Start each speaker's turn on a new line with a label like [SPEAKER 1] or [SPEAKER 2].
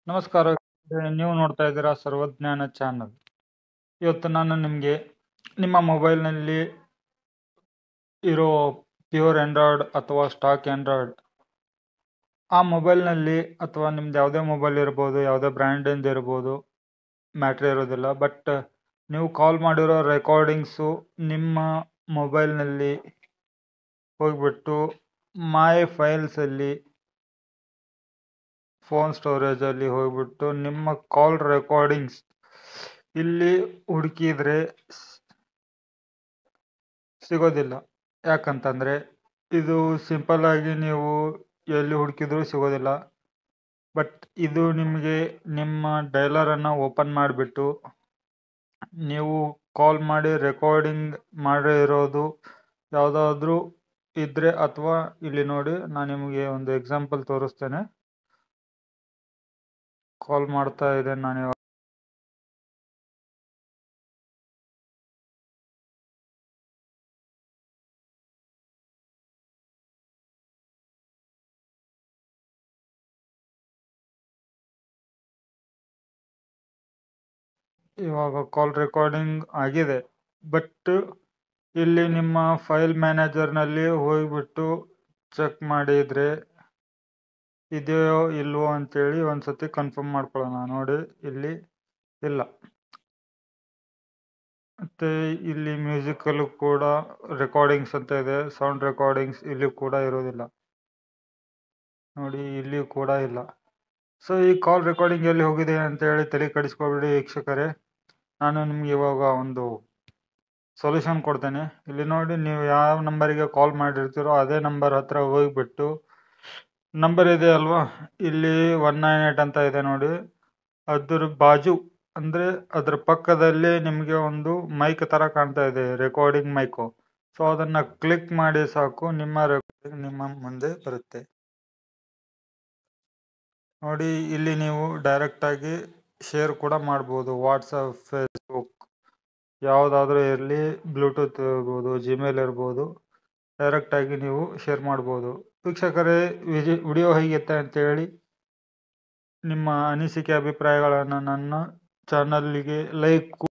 [SPEAKER 1] ನಮಸ್ಕಾರ ನೀವು ನೋಡ್ತಾ ಇದ್ದೀರಾ ಸರ್ವಜ್ಞಾನ ಚಾನಲ್ ಇವತ್ತು ನಾನು ನಿಮಗೆ ನಿಮ್ಮ ಮೊಬೈಲ್ನಲ್ಲಿ ಇರೋ ಪ್ಯೂರ್ ಆ್ಯಂಡ್ರಾಯ್ಡ್ ಅಥವಾ ಸ್ಟಾಕ್ ಆ್ಯಂಡ್ರಾಯ್ಡ್ ಆ ಮೊಬೈಲ್ನಲ್ಲಿ ಅಥವಾ ನಿಮ್ದು ಯಾವುದೇ ಮೊಬೈಲ್ ಇರ್ಬೋದು ಯಾವುದೇ ಬ್ರ್ಯಾಂಡಿಂದ ಇರ್ಬೋದು ಮ್ಯಾಟ್ರ್ ಇರೋದಿಲ್ಲ ಬಟ್ ನೀವು ಕಾಲ್ ಮಾಡಿರೋ ರೆಕಾರ್ಡಿಂಗ್ಸು ನಿಮ್ಮ ಮೊಬೈಲ್ನಲ್ಲಿ ಹೋಗಿಬಿಟ್ಟು ಮೈ ಫೈಲ್ಸಲ್ಲಿ ಫೋನ್ ಸ್ಟೋರೇಜಲ್ಲಿ ಹೋಗ್ಬಿಟ್ಟು ನಿಮ್ಮ ಕಾಲ್ ರೆಕಾರ್ಡಿಂಗ್ಸ್ ಇಲ್ಲಿ ಹುಡುಕಿದ್ರೆ ಸಿಗೋದಿಲ್ಲ ಯಾಕಂತಂದರೆ ಇದು ಸಿಂಪಲ್ ಆಗಿ ನೀವು ಎಲ್ಲಿ ಹುಡುಕಿದ್ರೂ ಸಿಗೋದಿಲ್ಲ ಬಟ್ ಇದು ನಿಮಗೆ ನಿಮ್ಮ ಡೈಲರನ್ನು ಓಪನ್ ಮಾಡಿಬಿಟ್ಟು ನೀವು ಕಾಲ್ ಮಾಡಿ ರೆಕಾರ್ಡಿಂಗ್ ಮಾಡಿರೋದು ಯಾವುದಾದ್ರೂ ಇದ್ದರೆ ಅಥವಾ ಇಲ್ಲಿ ನೋಡಿ ನಾನು ನಿಮಗೆ ಒಂದು ಎಕ್ಸಾಂಪಲ್ ತೋರಿಸ್ತೇನೆ ಕಾಲ್ ಮಾಡ್ತಾ ಇದ್ದೇನೆ ನಾನು ಇವಾಗ ಇವಾಗ ಕಾಲ್ ರೆಕಾರ್ಡಿಂಗ್ ಆಗಿದೆ ಬಟ್ ಇಲ್ಲಿ ನಿಮ್ಮ ಫೈಲ್ ಮ್ಯಾನೇಜರ್ನಲ್ಲಿ ಹೋಗಿಬಿಟ್ಟು ಚೆಕ್ ಮಾಡಿದರೆ ಇದೆಯೋ ಇಲ್ವೋ ಅಂತೇಳಿ ಒಂದು ಸತಿ ಕನ್ಫರ್ಮ್ ಮಾಡ್ಕೊಳ್ಳೋಣ ನೋಡಿ ಇಲ್ಲಿ ಇಲ್ಲ ಮತ್ತು ಇಲ್ಲಿ ಮ್ಯೂಸಿಕಲ್ಲೂ ಕೂಡ ರೆಕಾರ್ಡಿಂಗ್ಸ್ ಅಂತ ಇದೆ ಸೌಂಡ್ ರೆಕಾರ್ಡಿಂಗ್ಸ್ ಇಲ್ಲಿ ಕೂಡ ಇರೋದಿಲ್ಲ ನೋಡಿ ಇಲ್ಲಿ ಕೂಡ ಇಲ್ಲ ಸೊ ಈ ಕಾಲ್ ರೆಕಾರ್ಡಿಂಗ್ ಎಲ್ಲಿ ಹೋಗಿದೆ ಅಂತೇಳಿ ತಲೆ ಕೆಡಿಸ್ಕೊಬೇಡಿ ವೀಕ್ಷಕರೇ ನಾನು ನಿಮ್ಗೆ ಇವಾಗ ಒಂದು ಸೊಲ್ಯೂಷನ್ ಕೊಡ್ತೇನೆ ಇಲ್ಲಿ ನೋಡಿ ನೀವು ಯಾವ ನಂಬರಿಗೆ ಕಾಲ್ ಮಾಡಿರ್ತೀರೋ ಅದೇ ನಂಬರ್ ಹತ್ರ ಹೋಗಿಬಿಟ್ಟು ನಂಬರ್ ಇದೆ ಅಲ್ವಾ ಇಲ್ಲಿ ಒನ್ ನೈನ್ ಏಟ್ ಅಂತ ಇದೆ ನೋಡಿ ಅದ್ರ ಬಾಜು ಅಂದರೆ ಅದ್ರ ಪಕ್ಕದಲ್ಲಿ ನಿಮಗೆ ಒಂದು ಮೈಕ್ ಥರ ಕಾಣ್ತಾ ಇದೆ ರೆಕಾರ್ಡಿಂಗ್ ಮೈಕು ಸೊ ಅದನ್ನು ಕ್ಲಿಕ್ ಮಾಡಿ ಸಾಕು ನಿಮ್ಮ ರೆಕಾರ್ಡಿಂಗ್ ನಿಮ್ಮ ಮುಂದೆ ಬರುತ್ತೆ ನೋಡಿ ಇಲ್ಲಿ ನೀವು ಡೈರೆಕ್ಟಾಗಿ ಶೇರ್ ಕೂಡ ಮಾಡ್ಬೋದು ವಾಟ್ಸಪ್ ಫೇಸ್ಬುಕ್ ಯಾವುದಾದ್ರೂ ಇರಲಿ ಬ್ಲೂಟೂತ್ ಇರ್ಬೋದು ಜಿಮೇಲ್ ಇರ್ಬೋದು ಡೈರೆಕ್ಟಾಗಿ ನೀವು ಶೇರ್ ಮಾಡ್ಬೋದು ವೀಕ್ಷಕರೇ ವಿಜಿ ವಿಡಿಯೋ ಹೇಗಿತ್ತೆ ಅಂತೇಳಿ ನಿಮ್ಮ ಅನಿಸಿಕೆ ಅಭಿಪ್ರಾಯಗಳನ್ನು ನನ್ನ ಚಾನಲ್ಲಿಗೆ ಲೈಕ್